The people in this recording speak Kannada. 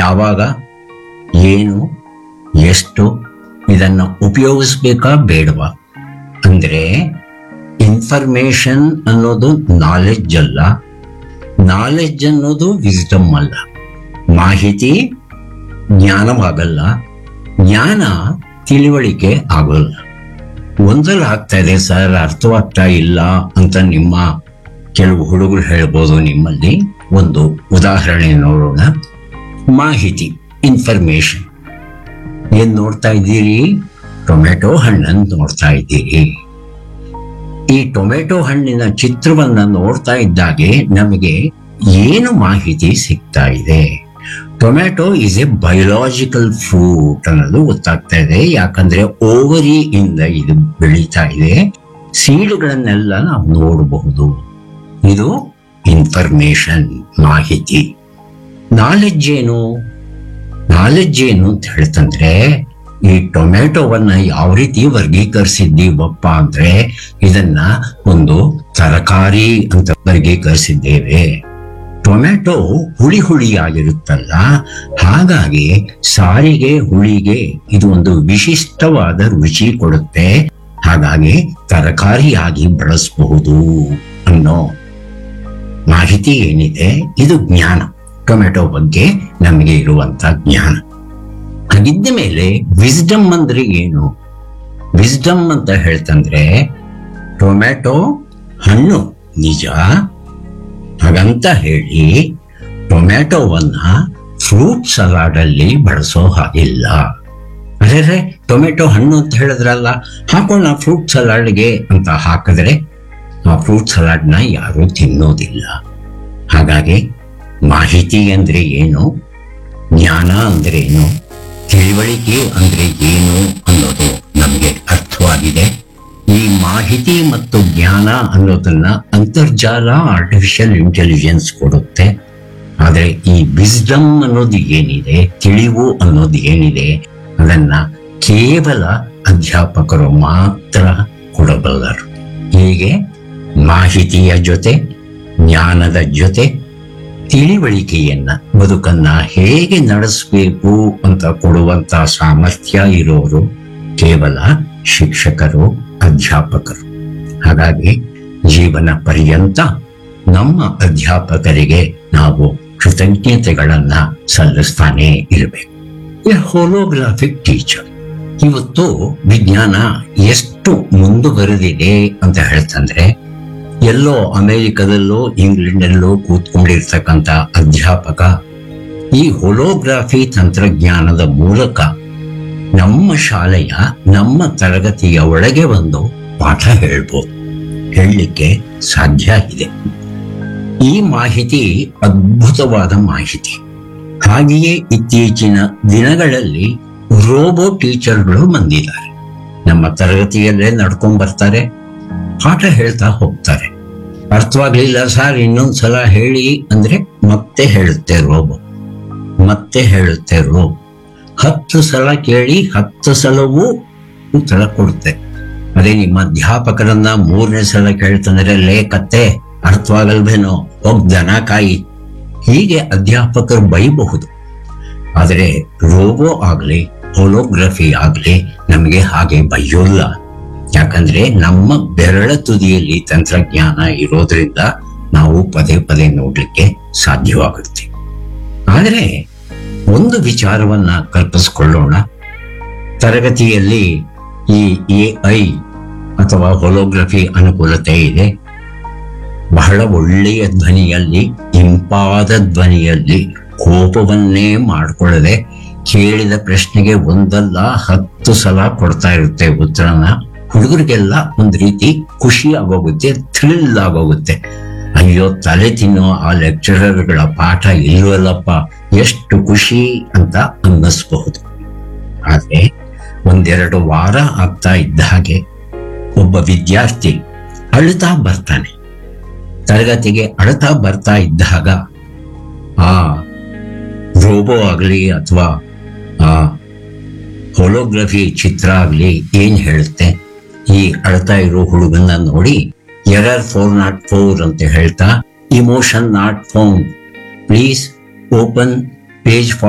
ಯಾವಾಗ ಏನು ಎಷ್ಟು ಇದನ್ನ ಉಪಯೋಗಿಸ್ಬೇಕಾ ಬೇಡವಾ ಅಂದ್ರೆ ಇನ್ಫಾರ್ಮೇಶನ್ ಅನ್ನೋದು ನಾಲೆಡ್ಜ್ ಅಲ್ಲ ನಾಲೆಡ್ಜ್ ಅನ್ನೋದು ವಿಸ್ಡಮ್ ಅಲ್ಲ ಮಾಹಿತಿ ಜ್ಞಾನವಾಗಲ್ಲ ಜ್ಞಾನ ತಿಳುವಳಿಕೆ ಆಗೋಲ್ಲ ಒಂದಲ್ಲ ಆಗ್ತಾ ಇದೆ ಸರ್ ಅರ್ಥವಾಗ್ತಾ ಇಲ್ಲ ಅಂತ ನಿಮ್ಮ ಕೆಲವು ಹುಡುಗರು ಹೇಳ್ಬೋದು ನಿಮ್ಮಲ್ಲಿ ಒಂದು ಉದಾಹರಣೆ ನೋಡೋಣ ಮಾಹಿತಿ ಇನ್ಫಾರ್ಮೇಶನ್ ಏನ್ ನೋಡ್ತಾ ಇದ್ದೀರಿ ಟೊಮೆಟೊ ಹಣ್ಣನ್ನು ನೋಡ್ತಾ ಇದ್ದೀರಿ ಈ ಟೊಮೆಟೊ ಹಣ್ಣಿನ ಚಿತ್ರವನ್ನ ನೋಡ್ತಾ ಇದ್ದಾಗೆ ನಮಗೆ ಏನು ಮಾಹಿತಿ ಸಿಗ್ತಾ ಇದೆ tomato is a biological fruit ಅನ್ನೋದು ಗೊತ್ತಾಗ್ತಾ ಇದೆ ಯಾಕಂದ್ರೆ ಓವರಿ ಇಂದ ಇದು ಬೆಳೀತಾ ಇದೆ ಸೀಡ್ಗಳನ್ನೆಲ್ಲ ನಾವು ನೋಡಬಹುದು ಇದು ಇನ್ಫಾರ್ಮೇಶನ್ ಮಾಹಿತಿ ನಾಲೆಡ್ಜ್ ಏನು ನಾಲೆಡ್ಜ್ ಏನು ಅಂತ ಹೇಳ್ತಂದ್ರೆ ಈ ಟೊಮೆಟೊವನ್ನ ಯಾವ ರೀತಿ ವರ್ಗೀಕರಿಸಿದ್ದೀವಪ್ಪ ಅಂದ್ರೆ ಇದನ್ನ ಒಂದು ತರಕಾರಿ ಅಂತ ವರ್ಗೀಕರಿಸಿದ್ದೇವೆ ಟೊಮೆಟೊ ಹುಳಿ ಹುಳಿಯಾಗಿರುತ್ತಲ್ಲ ಹಾಗಾಗಿ ಸಾರಿಗೆ ಹುಳಿಗೆ ಇದು ಒಂದು ವಿಶಿಷ್ಟವಾದ ರುಚಿ ಕೊಡುತ್ತೆ ಹಾಗಾಗಿ ತರಕಾರಿಯಾಗಿ ಬಳಸಬಹುದು ಅನ್ನೋ ಮಾಹಿತಿ ಏನಿದೆ ಇದು ಜ್ಞಾನ ಟೊಮೆಟೊ ಬಗ್ಗೆ ನಮಗೆ ಇರುವಂತ ಜ್ಞಾನ ಹಾಗಿದ್ದ ಮೇಲೆ ವಿಸ್ಡಮ್ ಅಂದ್ರೆ ಏನು ವಿಸ್ಡಮ್ ಅಂತ ಹೇಳ್ತಂದ್ರೆ ಟೊಮೆಟೊ ಹಣ್ಣು ನಿಜ ಹಾಗಂತ ಹೇಳಿ ಟೊಮೆಟೊವನ್ನ ಫ್ರೂಟ್ ಸಲಾಡ್ ಅಲ್ಲಿ ಬಳಸೋ ಹಾಗಿಲ್ಲ ಅದೇ ಟೊಮೆಟೊ ಹಣ್ಣು ಅಂತ ಹೇಳಿದ್ರಲ್ಲ ಹಾಕೋಣ ಫ್ರೂಟ್ ಸಲಾಡ್ಗೆ ಅಂತ ಹಾಕಿದ್ರೆ ಆ ಫ್ರೂಟ್ ಸಲಾಡ್ನ ಯಾರು ತಿನ್ನೋದಿಲ್ಲ ಹಾಗಾಗಿ ಮಾಹಿತಿ ಅಂದ್ರೆ ಏನು ಜ್ಞಾನ ಅಂದ್ರೆ ಏನು ತಿಳುವಳಿಕೆ ಅಂದ್ರೆ ಏನು ಅನ್ನೋದು ನಮಗೆ ಅರ್ಥವಾಗಿದೆ ಈ ಮಾಹಿತಿ ಮತ್ತು ಜ್ಞಾನ ಅನ್ನೋದನ್ನ ಅಂತರ್ಜಾಲ ಆರ್ಟಿಫಿಷಿಯಲ್ ಇಂಟೆಲಿಜೆನ್ಸ್ ಕೊಡುತ್ತೆ ಆದ್ರೆ ಈ ವಿಸ್ಡಮ್ ಅನ್ನೋದು ಏನಿದೆ ತಿಳಿವು ಅನ್ನೋದು ಏನಿದೆ ಅದನ್ನ ಕೇವಲ ಅಧ್ಯಾಪಕರು ಮಾತ್ರ ಕೊಡಬಲ್ಲರು ಹೀಗೆ ಮಾಹಿತಿಯ ಜೊತೆ ಜ್ಞಾನದ ಜೊತೆ ತಿಳಿವಳಿಕೆಯನ್ನ ಬದುಕನ್ನ ಹೇಗೆ ನಡೆಸಬೇಕು ಅಂತ ಕೊಡುವಂತ ಸಾಮರ್ಥ್ಯ ಇರೋರು ಕೇವಲ ಶಿಕ್ಷಕರು ಅಧ್ಯಾಪಕರು ಹಾಗಾಗಿ ಜೀವನ ಪರ್ಯಂತ ನಮ್ಮ ಅಧ್ಯಾಪಕರಿಗೆ ನಾವು ಕೃತಜ್ಞತೆಗಳನ್ನ ಸಲ್ಲಿಸ್ತಾನೆ ಇರಬೇಕು ಹೋಲೋಗ್ರಾಫಿಕ್ ಟೀಚರ್ ಇವತ್ತು ವಿಜ್ಞಾನ ಎಷ್ಟು ಮುಂದುವರೆದಿದೆ ಅಂತ ಹೇಳ್ತಂದ್ರೆ ಎಲ್ಲೋ ಅಮೆರಿಕದಲ್ಲೋ ಇಂಗ್ಲೆಂಡಲ್ಲೋ ಕೂತ್ಕೊಂಡಿರ್ತಕ್ಕಂಥ ಅಧ್ಯಾಪಕ ಈ ಹೊಲೋಗ್ರಾಫಿ ತಂತ್ರಜ್ಞಾನದ ಮೂಲಕ ನಮ್ಮ ಶಾಲೆಯ ನಮ್ಮ ತರಗತಿಯ ಒಳಗೆ ಒಂದು ಪಾಠ ಹೇಳ್ಬೋದು ಹೇಳಲಿಕ್ಕೆ ಸಾಧ್ಯ ಇದೆ ಈ ಮಾಹಿತಿ ಅದ್ಭುತವಾದ ಮಾಹಿತಿ ಹಾಗೆಯೇ ಇತ್ತೀಚಿನ ದಿನಗಳಲ್ಲಿ ರೋಬೋ ಟೀಚರ್ಗಳು ಬಂದಿದ್ದಾರೆ ನಮ್ಮ ತರಗತಿಯಲ್ಲೇ ನಡ್ಕೊಂಡ್ ಬರ್ತಾರೆ ಪಾಠ ಹೇಳ್ತಾ ಹೋಗ್ತಾರೆ ಅರ್ಥವಾಗ್ಲಿಲ್ಲ ಸರ್ ಇನ್ನೊಂದ್ಸಲ ಹೇಳಿ ಅಂದ್ರೆ ಮತ್ತೆ ಹೇಳುತ್ತೆ ರೋಬೋ ಮತ್ತೆ ಹೇಳುತ್ತೆ ರೋಬೋ ಹತ್ತು ಸಲ ಕೇಳಿ ಹತ್ತು ಸಲವೂ ಉತ್ತರ ಕೊಡುತ್ತೆ ಅದೇ ನಿಮ್ಮ ಅಧ್ಯಾಪಕರನ್ನ ಮೂರನೇ ಸಲ ಕೇಳ್ತಂದ್ರೆ ಲೇ ಕತ್ತೆ ಅರ್ಥವಾಗಲ್ವೇನೋ ಹೋಗ್ ದನ ಕಾಯಿ ಹೀಗೆ ಅಧ್ಯಾಪಕರು ಬೈಬಹುದು ಆದರೆ ರೋಬೋ ಆಗ್ಲಿ ಹೋಲೋಗ್ರಫಿ ಆಗ್ಲಿ ನಮಗೆ ಹಾಗೆ ಬೈಯೋಲ್ಲ ಯಾಕಂದ್ರೆ ನಮ್ಮ ಬೆರಳ ತುದಿಯಲ್ಲಿ ತಂತ್ರಜ್ಞಾನ ಇರೋದ್ರಿಂದ ನಾವು ಪದೇ ಪದೇ ನೋಡ್ಲಿಕ್ಕೆ ಸಾಧ್ಯವಾಗುತ್ತೆ ಆದರೆ ಒಂದು ವಿಚಾರವನ್ನ ಕಲ್ಪಿಸ್ಕೊಳ್ಳೋಣ ತರಗತಿಯಲ್ಲಿ ಈ ಎ ಐ ಅಥವಾ ಹೊಲೋಗ್ರಫಿ ಅನುಕೂಲತೆ ಇದೆ ಬಹಳ ಒಳ್ಳೆಯ ಧ್ವನಿಯಲ್ಲಿ ಇಂಪಾದ ಧ್ವನಿಯಲ್ಲಿ ಕೋಪವನ್ನೇ ಮಾಡಿಕೊಳ್ಳದೆ ಕೇಳಿದ ಪ್ರಶ್ನೆಗೆ ಒಂದಲ್ಲ ಹತ್ತು ಸಲ ಕೊಡ್ತಾ ಇರುತ್ತೆ ಉತ್ತರನ ಹುಡುಗರಿಗೆಲ್ಲ ಒಂದ್ ರೀತಿ ಖುಷಿ ಆಗೋಗುತ್ತೆ ಥ್ರಿಲ್ ಆಗೋಗುತ್ತೆ ಅಯ್ಯೋ ತಲೆ ತಿನ್ನೋ ಆ ಲೆಕ್ಚರರ್ಗಳ ಪಾಠ ಇಲ್ವಲ್ಲಪ್ಪ ಎಷ್ಟು ಖುಷಿ ಅಂತ ಅನ್ನಿಸ್ಬಹುದು ಆದ್ರೆ ಒಂದೆರಡು ವಾರ ಆಗ್ತಾ ಇದ್ದ ಹಾಗೆ ಒಬ್ಬ ವಿದ್ಯಾರ್ಥಿ ಅಳ್ತಾ ಬರ್ತಾನೆ ತರಗತಿಗೆ ಅಳ್ತಾ ಬರ್ತಾ ಇದ್ದಾಗ ಆ ರೋಬೋ ಆಗ್ಲಿ ಅಥವಾ ಆ ಹೋಲೋಗ್ರಫಿ ಚಿತ್ರ ಆಗ್ಲಿ ಏನ್ ಹೇಳುತ್ತೆ ಈ ಅಳ್ತಾ ಇರೋ ಹುಡುಗನ್ನ ನೋಡಿ ಎರರ್ ಫೋರ್ ನಾಟ್ ಫೋರ್ ಅಂತ ಹೇಳ್ತಾ emotion not phone please open page